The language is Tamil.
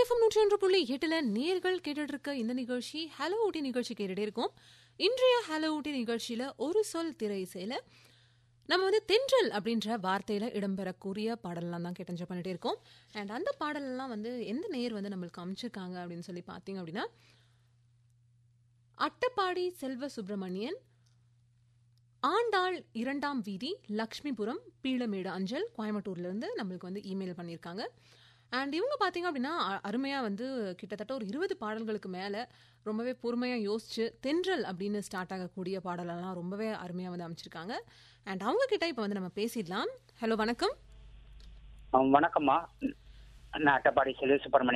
எஃப்எம் நூற்றி ஒன்று புள்ளி எட்டுல நேர்கள் கேட்டுட்டு இருக்க இந்த நிகழ்ச்சி ஹலோ ஊட்டி நிகழ்ச்சி கேட்டுட்டே இருக்கோம் இன்றைய ஹலோ ஊட்டி நிகழ்ச்சியில ஒரு சொல் திரை இசையில நம்ம வந்து தென்றல் அப்படின்ற வார்த்தையில இடம்பெறக்கூடிய பாடலாம் தான் கேட்டு enjoy பண்ணிட்டே இருக்கோம் அண்ட் அந்த பாடலெல்லாம் வந்து எந்த நேர் வந்து நம்மளுக்கு அமைச்சிருக்காங்க அப்படின்னு சொல்லி பார்த்தீங்க அப்படின்னா அட்டப்பாடி செல்வ சுப்பிரமணியன் ஆண்டாள் இரண்டாம் வீதி லக்ஷ்மிபுரம் பீளமேடு அஞ்சல் கோயம்புத்தூர்ல இருந்து நம்மளுக்கு வந்து இமெயில் பண்ணியிருக்காங்க அண்ட் இவங்க பார்த்தீங்க அப்படின்னா அ- அருமையா வந்து கிட்டத்தட்ட ஒரு இருபது பாடல்களுக்கு மேல ரொம்பவே பொறுமையா யோசிச்சு தென்றல் அப்படின்னு ஸ்டார்ட் ஆகக்கூடிய பாடலெல்லாம் ரொம்பவே அருமையா வந்து அமைச்சிருக்காங்க அண்ட் அவங்க கிட்ட இப்போ வந்து நம்ம பேசிடலாம் ஹலோ வணக்கம் ஆ, வணக்கம்மா நான் அட்டப்பாடி செல்வ சுப்பிரமணியம்